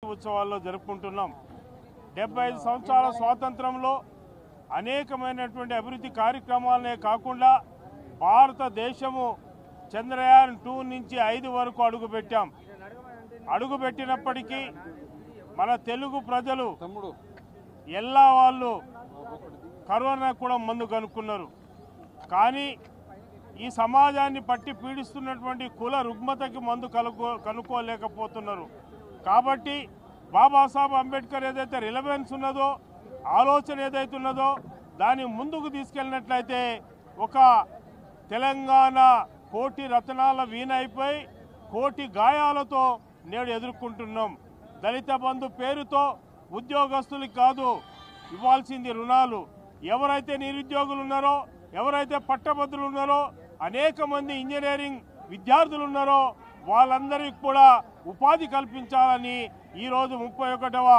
ఉత్సవాల్లో జరుపుకుంటున్నాం డెబ్బై ఐదు సంవత్సరాల స్వాతంత్రంలో అనేకమైనటువంటి అభివృద్ధి కార్యక్రమాలనే కాకుండా భారతదేశము చంద్రయాన్ టూ నుంచి ఐదు వరకు అడుగుపెట్టాం అడుగుపెట్టినప్పటికీ మన తెలుగు ప్రజలు తమ్ముడు ఎల్లా వాళ్ళు కరోనా కూడా మందు కనుక్కున్నారు కానీ ఈ సమాజాన్ని పట్టి పీడిస్తున్నటువంటి కుల రుగ్మతకి మందు కనుక్కో కనుక్కోలేకపోతున్నారు కాబట్టి బాబాసాహెబ్ అంబేద్కర్ ఏదైతే రిలవెన్స్ ఉన్నదో ఆలోచన ఏదైతే ఉన్నదో దాన్ని ముందుకు తీసుకెళ్ళినట్లయితే ఒక తెలంగాణ కోటి రతనాల వీణ అయిపోయి కోటి గాయాలతో నేడు ఎదుర్కొంటున్నాం దళిత బంధు పేరుతో ఉద్యోగస్తులకు కాదు ఇవ్వాల్సింది రుణాలు ఎవరైతే నిరుద్యోగులు ఉన్నారో ఎవరైతే పట్టభద్రులు ఉన్నారో అనేక మంది ఇంజనీరింగ్ విద్యార్థులు ఉన్నారో వాళ్ళందరికీ కూడా ఉపాధి కల్పించాలని ఈరోజు ముప్పై ఒకటవ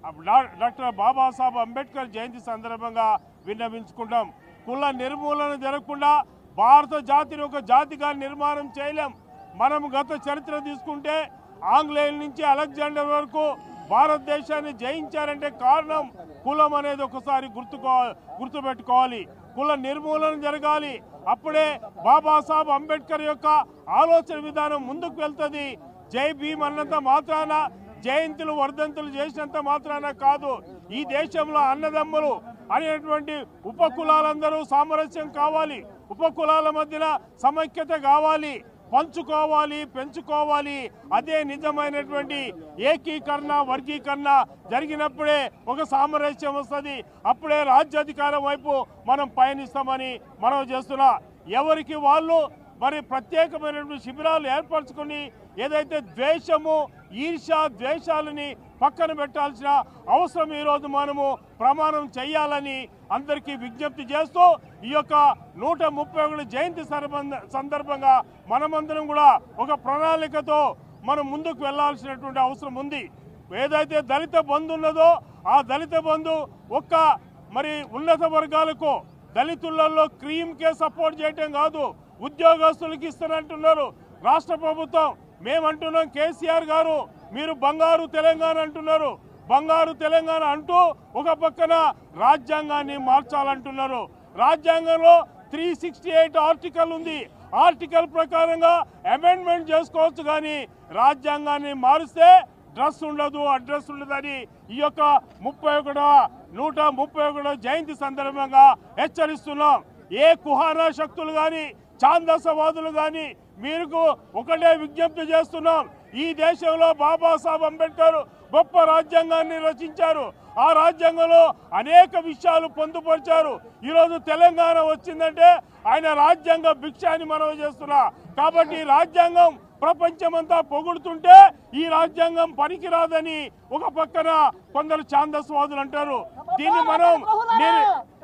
డాక్టర్ బాబాసాహెబ్ అంబేద్కర్ జయంతి సందర్భంగా విన్నవించుకుంటాం కుల నిర్మూలన జరగకుండా భారత జాతిని ఒక జాతిగా నిర్మాణం చేయలేం మనం గత చరిత్ర తీసుకుంటే ఆంగ్లేయుల నుంచి అలెగ్జాండర్ వరకు భారతదేశాన్ని జయించారంటే కారణం కులం అనేది ఒకసారి గుర్తుకో గుర్తుపెట్టుకోవాలి కుల నిర్మూలన జరగాలి అప్పుడే బాబాసాహెబ్ అంబేద్కర్ యొక్క ఆలోచన విధానం ముందుకు వెళ్తుంది జై భీమ్ అన్నంత మాత్రాన జయంతులు వర్ధంతులు చేసినంత మాత్రాన కాదు ఈ దేశంలో అన్నదమ్ములు అనేటువంటి ఉపకులాలందరూ సామరస్యం కావాలి ఉపకులాల మధ్యన సమైక్యత కావాలి పంచుకోవాలి పెంచుకోవాలి అదే నిజమైనటువంటి ఏకీకరణ వర్గీకరణ జరిగినప్పుడే ఒక సామరస్యం వస్తుంది అప్పుడే రాజ్యాధికారం వైపు మనం పయనిస్తామని మనం చేస్తున్నా ఎవరికి వాళ్ళు మరి ప్రత్యేకమైనటువంటి శిబిరాలు ఏర్పరచుకొని ఏదైతే ద్వేషము ఈర్ష ద్వేషాలని పక్కన పెట్టాల్సిన అవసరం ఈరోజు మనము ప్రమాణం చేయాలని అందరికీ విజ్ఞప్తి చేస్తూ ఈ యొక్క నూట ముప్పై ఒకటి జయంతి సందర్భంగా- సందర్భంగా మనమందరం కూడా ఒక ప్రణాళికతో మనం ముందుకు వెళ్ళాల్సినటువంటి అవసరం ఉంది ఏదైతే దళిత బంధు ఉన్నదో ఆ దళిత బంధు ఒక్క మరి ఉన్నత వర్గాలకు దళితులలో క్రీమ్కే సపోర్ట్ చేయటం కాదు ఉద్యోగస్తులకు ఇస్తానంటున్నారు రాష్ట్ర ప్రభుత్వం మేమంటున్నాం కేసీఆర్ గారు మీరు బంగారు తెలంగాణ అంటున్నారు బంగారు తెలంగాణ అంటూ ఒక పక్కన రాజ్యాంగాన్ని మార్చాలంటున్నారు రాజ్యాంగంలో త్రీ సిక్స్టీ ఎయిట్ ఆర్టికల్ ఉంది ఆర్టికల్ ప్రకారంగా అమెండ్మెంట్ చేసుకోవచ్చు కానీ రాజ్యాంగాన్ని మారిస్తే డ్రెస్ ఉండదు అడ్రస్ ఉండదని ఈ యొక్క ముప్పై ఒకటో నూట ముప్పై ఒకటో జయంతి సందర్భంగా హెచ్చరిస్తున్నాం ఏ కుహానా శక్తులు కానీ ఛాందసవాదులు కానీ మీకు ఒకటే విజ్ఞప్తి చేస్తున్నాం ఈ దేశంలో బాబాసాహెబ్ అంబేద్కర్ గొప్ప రాజ్యాంగాన్ని రచించారు ఆ రాజ్యాంగంలో అనేక విషయాలు పొందుపరిచారు ఈరోజు తెలంగాణ వచ్చిందంటే ఆయన రాజ్యాంగ భిక్ష అని మనం చేస్తున్నా కాబట్టి ఈ రాజ్యాంగం ప్రపంచమంతా పొగుడుతుంటే ఈ రాజ్యాంగం పనికిరాదని ఒక పక్కన కొందరు ఛాందస్వాదులు అంటారు దీన్ని మనం ని-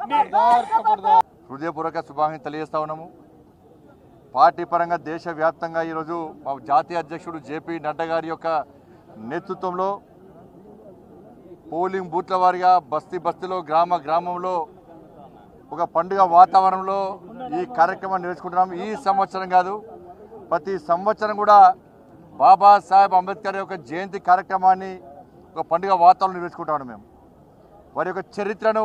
ని- హృదయపూర్వక శుభాకాంక్షలు తెలియజేస్తా ఉన్నాము పార్టీ పరంగా దేశవ్యాప్తంగా ఈరోజు మా జాతీయ అధ్యక్షుడు జేపీ నడ్డా గారి యొక్క నేతృత్వంలో పోలింగ్ బూత్ల వారిగా బస్తీ బస్తీలో గ్రామ గ్రామంలో ఒక పండుగ వాతావరణంలో ఈ కార్యక్రమాన్ని నిర్వహించుకుంటున్నాం ఈ సంవత్సరం కాదు ప్రతి సంవత్సరం కూడా బాబాసాహెబ్ అంబేద్కర్ యొక్క జయంతి కార్యక్రమాన్ని ఒక పండుగ వాతావరణం నిర్వహించుకుంటాం మేము వారి యొక్క చరిత్రను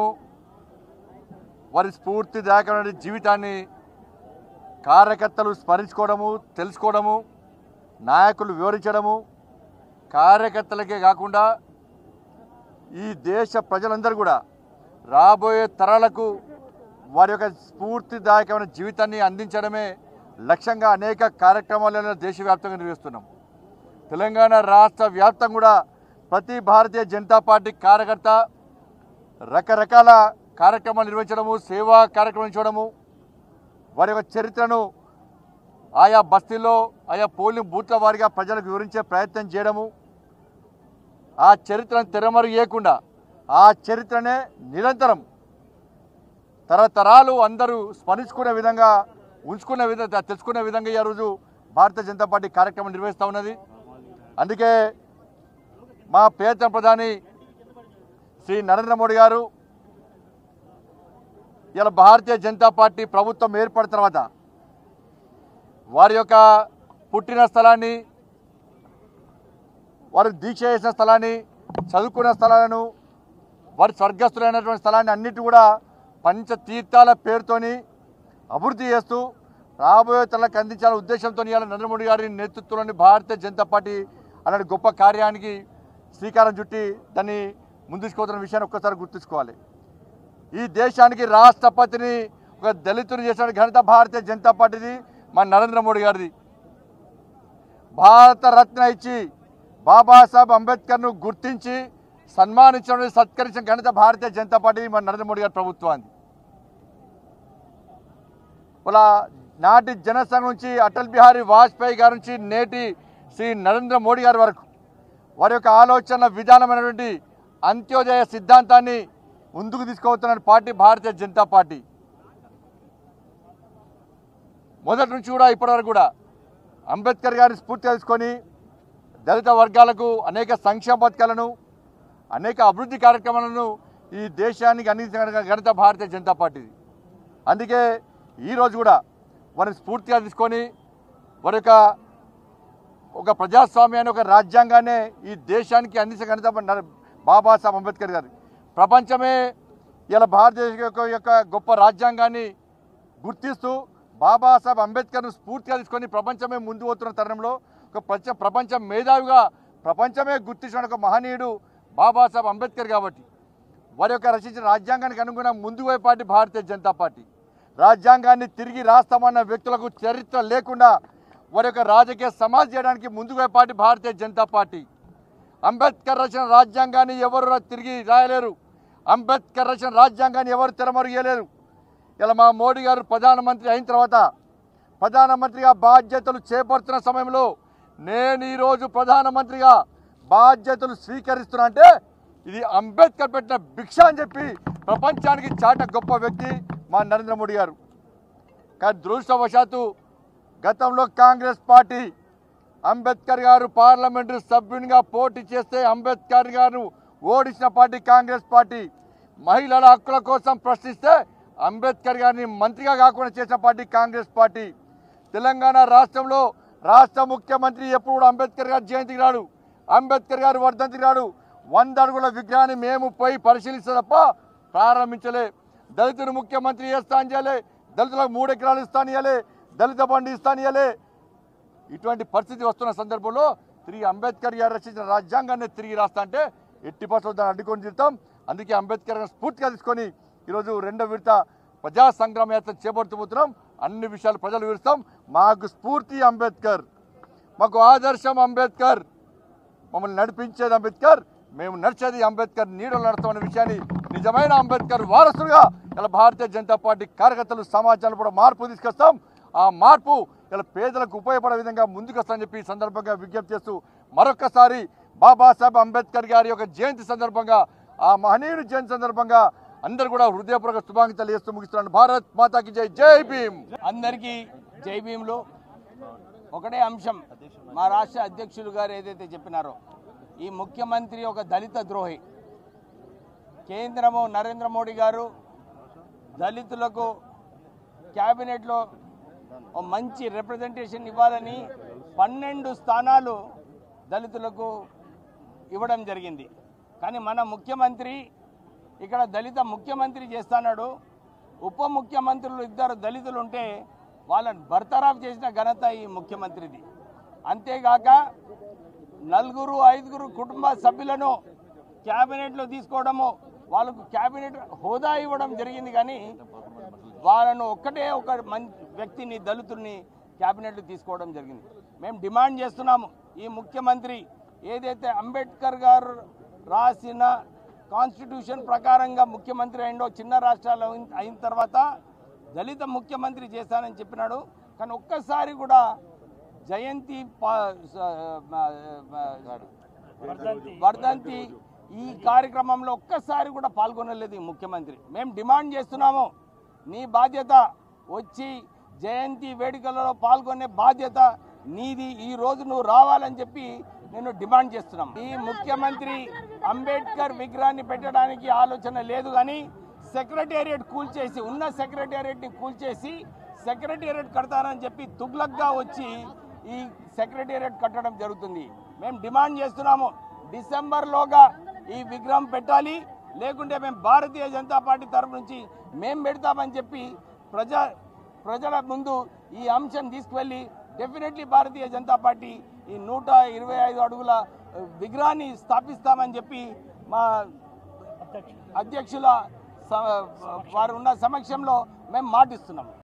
వారి స్ఫూర్తిదాయకమైన జీవితాన్ని కార్యకర్తలు స్మరించుకోవడము తెలుసుకోవడము నాయకులు వివరించడము కార్యకర్తలకే కాకుండా ఈ దేశ ప్రజలందరూ కూడా రాబోయే తరాలకు వారి యొక్క స్ఫూర్తిదాయకమైన జీవితాన్ని అందించడమే లక్ష్యంగా అనేక కార్యక్రమాలను దేశవ్యాప్తంగా నిర్వహిస్తున్నాం తెలంగాణ రాష్ట్ర వ్యాప్తం కూడా ప్రతి భారతీయ జనతా పార్టీ కార్యకర్త రకరకాల కార్యక్రమాలు నిర్వహించడము సేవా కార్యక్రమం చేయడము వారి యొక్క చరిత్రను ఆయా బస్తీల్లో ఆయా పోలింగ్ బూత్ల వారిగా ప్రజలకు వివరించే ప్రయత్నం చేయడము ఆ చరిత్రను తెరమరు చేయకుండా ఆ చరిత్రనే నిరంతరం తరతరాలు అందరూ స్మరించుకునే విధంగా ఉంచుకునే విధంగా తెలుసుకునే విధంగా ఈ రోజు భారతీయ జనతా పార్టీ కార్యక్రమం నిర్వహిస్తూ ఉన్నది అందుకే మా ప్రియతమ ప్రధాని శ్రీ నరేంద్ర మోడీ గారు ఇలా భారతీయ జనతా పార్టీ ప్రభుత్వం ఏర్పడిన తర్వాత వారి యొక్క పుట్టిన స్థలాన్ని వారు దీక్ష చేసిన స్థలాన్ని చదువుకున్న స్థలాలను వారి స్వర్గస్థులైనటువంటి స్థలాన్ని అన్నిటి కూడా పంచతీర్థాల పేరుతోని అభివృద్ధి చేస్తూ రాబోయే తలకు అందించాలనే ఉద్దేశంతో ఇవాళ నరేంద్ర మోడీ గారి నేతృత్వంలోని భారతీయ జనతా పార్టీ అలాంటి గొప్ప కార్యానికి శ్రీకారం చుట్టి దాన్ని ముందుకుపోతున్న విషయాన్ని ఒక్కసారి గుర్తుంచుకోవాలి ఈ దేశానికి రాష్ట్రపతిని ఒక దళితుని చేసిన ఘనత భారతీయ జనతా పార్టీది మన నరేంద్ర మోడీ గారిది భారత రత్న ఇచ్చి బాబాసాహెబ్ అంబేద్కర్ను గుర్తించి సన్మానించడం సత్కరించిన ఘనత భారతీయ జనతా పార్టీ మన నరేంద్ర మోడీ గారి ప్రభుత్వాన్ని ఇలా నాటి జనసంఘ నుంచి అటల్ బిహారీ వాజ్పేయి గారి నుంచి నేటి శ్రీ నరేంద్ర మోడీ గారి వరకు వారి యొక్క ఆలోచన విధానమైనటువంటి అంత్యోదయ సిద్ధాంతాన్ని ముందుకు తీసుకుపోతున్న పార్టీ భారతీయ జనతా పార్టీ మొదటి నుంచి కూడా ఇప్పటివరకు కూడా అంబేద్కర్ గారిని స్ఫూర్తి తీసుకొని దళిత వర్గాలకు అనేక సంక్షేమ పథకాలను అనేక అభివృద్ధి కార్యక్రమాలను ఈ దేశానికి అందించిన ఘనత భారతీయ జనతా పార్టీది అందుకే ఈరోజు కూడా వారిని స్ఫూర్తిగా తీసుకొని వారి యొక్క ఒక ప్రజాస్వామ్యాన్ని ఒక రాజ్యాంగాన్ని ఈ దేశానికి అందించిన ఘనత మన బాబాసాహెబ్ అంబేద్కర్ గారు ప్రపంచమే ఇలా భారతదేశం యొక్క యొక్క గొప్ప రాజ్యాంగాన్ని గుర్తిస్తూ బాబాసాహెబ్ అంబేద్కర్ను స్ఫూర్తిగా తీసుకొని ప్రపంచమే ముందు పోతున్న తరుణంలో ఒక ప్రపంచ ప్రపంచ మేధావిగా ప్రపంచమే గుర్తించిన ఒక మహనీయుడు బాబాసాహెబ్ అంబేద్కర్ కాబట్టి వారి యొక్క రచించిన రాజ్యాంగానికి అనుగుణంగా ముందుకు పోయే పార్టీ భారతీయ జనతా పార్టీ రాజ్యాంగాన్ని తిరిగి రాస్తామన్న వ్యక్తులకు చరిత్ర లేకుండా వారి యొక్క రాజకీయ సమాజ్ చేయడానికి ముందుకు పోయే పార్టీ భారతీయ జనతా పార్టీ అంబేద్కర్ రచన రాజ్యాంగాన్ని ఎవరు రా- తిరిగి రాయలేరు అంబేద్కర్ రచన రాజ్యాంగాన్ని ఎవరు తెరమరుగలేరు ఇలా మా మోడీ గారు ప్రధానమంత్రి అయిన తర్వాత ప్రధానమంత్రిగా బాధ్యతలు చేపడుతున్న సమయంలో నేను ఈరోజు ప్రధానమంత్రిగా బాధ్యతలు స్వీకరిస్తున్నా అంటే ఇది అంబేద్కర్ పెట్టిన భిక్ష అని చెప్పి ప్రపంచానికి చాట గొప్ప వ్యక్తి మా నరేంద్ర మోడీ గారు కానీ దురదృష్టవశాత్తు గతంలో కాంగ్రెస్ పార్టీ అంబేద్కర్ గారు పార్లమెంటు సభ్యునిగా పోటీ చేస్తే అంబేద్కర్ గారు ఓడించిన పార్టీ కాంగ్రెస్ పార్టీ మహిళల హక్కుల కోసం ప్రశ్నిస్తే అంబేద్కర్ గారిని మంత్రిగా కాకుండా చేసిన పార్టీ కాంగ్రెస్ పార్టీ తెలంగాణ రాష్ట్రంలో రాష్ట్ర ముఖ్యమంత్రి ఎప్పుడు కూడా అంబేద్కర్ గారి జయంతికి రాడు అంబేద్కర్ గారు వర్ధంతికి రాడు వంద అడుగుల విగ్రహాన్ని మేము పోయి పరిశీలిస్తే తప్ప ప్రారంభించలే దళితులు ముఖ్యమంత్రి చేస్తాను చేయలే దళితులకు మూడు ఎకరాలు ఇస్తాను ఇయ్యలే దళిత బండి ఇస్తాను ఇయ్యలే ఇటువంటి పరిస్థితి వస్తున్న సందర్భంలో తిరిగి అంబేద్కర్ గారు రచించిన రాజ్యాంగాన్ని తిరిగి రాస్తా అంటే ఎట్టి పరిస్థితుల్లో దాన్ని అడ్డుకొని తీరుతాం అందుకే అంబేద్కర్ గారిని స్ఫూర్తిగా తీసుకొని ఈరోజు రెండో విడత ప్రజా సంగ్రామ యాత్ర చేపడుతుపోతున్నాం అన్ని విషయాలు ప్రజలు వివరిస్తాం మాకు స్ఫూర్తి అంబేద్కర్ మాకు ఆదర్శం అంబేద్కర్ మమ్మల్ని నడిపించేది అంబేద్కర్ మేము నడిచేది అంబేద్కర్ నీడలు నడతామనే విషయాన్ని నిజమైన అంబేద్కర్ వారసులుగా ఇలా భారతీయ జనతా పార్టీ కార్యకర్తలు సమాజంలో కూడా మార్పు తీసుకొస్తాం ఆ మార్పు ఇలా పేదలకు ఉపయోగపడే విధంగా ముందుకు వస్తామని చెప్పి ఈ సందర్భంగా విజ్ఞప్తి చేస్తూ మరొకసారి బాబాసాహెబ్ అంబేద్కర్ గారి యొక్క జయంతి సందర్భంగా ఆ మహనీయుని జయంతి సందర్భంగా అందరూ కూడా హృదయపూర్వక శుభాకాంక్షలు చేస్తూ ముగిస్తున్నాను భారత్ మాతాకి జై జై భీమ్ అందరికీ జై భీములు ఒకటే అంశం మా రాష్ట్ర అధ్యక్షులు గారు ఏదైతే చెప్పినారో ఈ ముఖ్యమంత్రి ఒక దళిత ద్రోహి కేంద్రము నరేంద్ర మోడీ గారు దళితులకు క్యాబినెట్లో ఓ మంచి రిప్రజెంటేషన్ ఇవ్వాలని పన్నెండు స్థానాలు దళితులకు ఇవ్వడం జరిగింది కానీ మన ముఖ్యమంత్రి ఇక్కడ దళిత ముఖ్యమంత్రి చేస్తున్నాడు ఉప ముఖ్యమంత్రులు ఇద్దరు దళితులు ఉంటే వాళ్ళని బర్తరాఫ్ చేసిన ఘనత ఈ ముఖ్యమంత్రిది అంతేగాక నలుగురు ఐదుగురు కుటుంబ సభ్యులను క్యాబినెట్లో తీసుకోవడము వాళ్ళకు క్యాబినెట్ హోదా ఇవ్వడం జరిగింది కానీ వాళ్ళను ఒక్కటే ఒక మం వ్యక్తిని దళితుల్ని క్యాబినెట్లు తీసుకోవడం జరిగింది మేము డిమాండ్ చేస్తున్నాము ఈ ముఖ్యమంత్రి ఏదైతే అంబేద్కర్ గారు రాసిన కాన్స్టిట్యూషన్ ప్రకారంగా ముఖ్యమంత్రి అయిండో చిన్న రాష్ట్రాలు అయిన- అయిన తర్వాత దళిత ముఖ్యమంత్రి చేశానని చెప్పినాడు కానీ ఒక్కసారి కూడా జయంతి పా- స- మ- మ- వర్ధంతి ఈ కార్యక్రమంలో ఒక్కసారి కూడా పాల్గొనలేదు ఈ ముఖ్యమంత్రి మేము డిమాండ్ చేస్తున్నాము నీ బాధ్యత వచ్చి జయంతి వేడుకలలో పాల్గొనే బాధ్యత నీది ఈ రోజు నువ్వు రావాలని చెప్పి నేను డిమాండ్ చేస్తున్నాం ఈ ముఖ్యమంత్రి అంబేద్కర్ విగ్రహాన్ని పెట్టడానికి ఆలోచన లేదు కానీ సెక్రటేరియట్ కూల్చేసి ఉన్న సెక్రటేరియట్ని కూల్చేసి సెక్రటేరియట్ కడతారని చెప్పి తుగ్లక్గా వచ్చి ఈ సెక్రటేరియట్ కట్టడం జరుగుతుంది మేము డిమాండ్ చేస్తున్నాము డిసెంబర్లోగా ఈ విగ్రహం పెట్టాలి లేకుంటే మేము భారతీయ జనతా పార్టీ తరఫు నుంచి మేము పెడతామని చెప్పి ప్రజా ప్రజల ముందు ఈ అంశం తీసుకువెళ్ళి డెఫినెట్లీ భారతీయ జనతా పార్టీ ఈ నూట ఇరవై ఐదు అడుగుల ఆ, విగ్రహాన్ని స్థాపిస్తామని చెప్పి మా అధ్యక్షుల స- వారు ఉన్న సమక్షంలో మేము మాటిస్తున్నాము